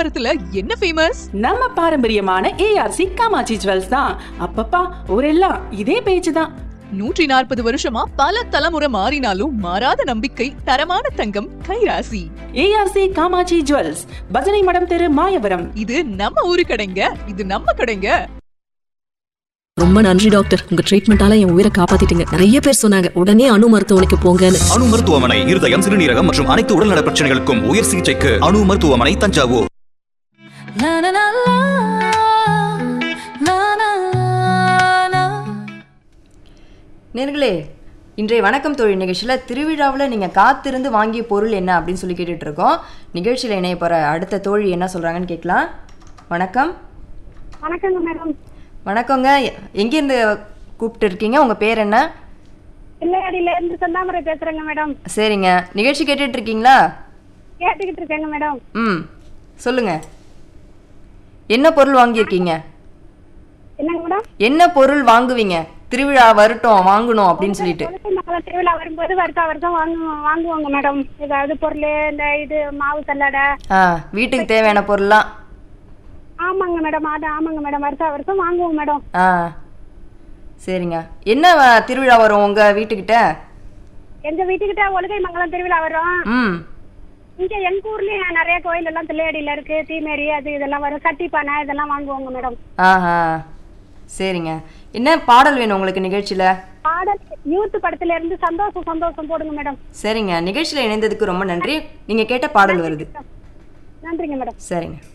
தாம்பரத்துல என்ன ஃபேமஸ் நம்ம பாரம்பரியமான ஏஆர்சி காமாட்சி ஜுவல்ஸ் தான் அப்பப்பா ஊரெல்லாம் இதே பேச்சு தான் நூற்றி நாற்பது வருஷமா பல தலைமுறை மாறினாலும் மாறாத நம்பிக்கை தரமான தங்கம் கைராசி ஏஆர்சி காமாட்சி ஜுவல்ஸ் பஜனை மடம் தெரு மாயவரம் இது நம்ம ஊரு கடைங்க இது நம்ம கடைங்க ரொம்ப நன்றி டாக்டர் உங்க ட்ரீட்மெண்டால என் உயிரை காப்பாத்திட்டீங்க நிறைய பேர் சொன்னாங்க உடனே அணு மருத்துவமனைக்கு போங்கன்னு அணு மருத்துவமனை இருதயம் சிறுநீரகம் மற்றும் அனைத்து உடல்நல பிரச்சனைகளுக்கும் உயர் சிகிச்சைக்கு அணு மருத்துவமனை தஞ்சாவூர் நேர்களே இன்றைய வணக்கம் தொழில் நிகழ்ச்சியில் திருவிழாவில் நீங்கள் காத்திருந்து வாங்கிய பொருள் என்ன அப்படின்னு சொல்லி கேட்டுட்டு இருக்கோம் நிகழ்ச்சியில் இணைய போகிற அடுத்த தோழி என்ன சொல்கிறாங்கன்னு கேட்கலாம் வணக்கம் வணக்கங்க மேடம் வணக்கங்க எங்கேருந்து கூப்பிட்டு இருக்கீங்க உங்கள் பேர் என்ன பிள்ளையாடியில இருந்து செந்தாமரை பேசுறேங்க மேடம் சரிங்க நிகழ்ச்சி கேட்டுட்டு இருக்கீங்களா கேட்டுக்கிட்டு இருக்கேங்க மேடம் ம் சொல்லுங்க என்ன பொருள் வாங்கியிருக்கீங்க என்னங்க மேடம் என்ன பொருள் வாங்குவீங்க திருவிழா வரட்டும் வாங்கணும் அப்படின்னு சொல்லிட்டு நாங்கள் திருவிழா வரும்போது வருஷம் வருஷம் வாங்குவோம் வாங்குவோங்க மேடம் ஏதாவது பொருள் இந்த இது மாவு சல்லடை ஆ வீட்டுக்கு தேவையான பொருள்லாம் ஆமாங்க மேடம் அது ஆமாங்க மேடம் வருஷம் வருஷம் வாங்குவோங்க மேடம் ஆ சரிங்க என்ன வ- திருவிழா வரும் உங்கள் வீட்டுக்கிட்ட எங்க வீட்டுக்கிட்ட ஒழுகை மங்கலம் திருவிழா வரும் ம் இங்க எங்க ஊர்லயும் நிறைய கோயில் எல்லாம் பிள்ளையாடியில இருக்கு தீமேரி அது இதெல்லாம் வரும் சட்டி பானை இதெல்லாம் வாங்குவோங்க மேடம் ஆஹா சரிங்க என்ன பாடல் வேணும் உங்களுக்கு நிகழ்ச்சியில் பாடல் யூத் படத்துல இருந்து சந்தோஷம் சந்தோஷம் போடுங்க மேடம் சரிங்க நிகழ்ச்சியில் இணைந்ததுக்கு ரொம்ப நன்றி நீங்கள் கேட்ட பாடல் வருது நன்றிங்க மேடம் சரிங்க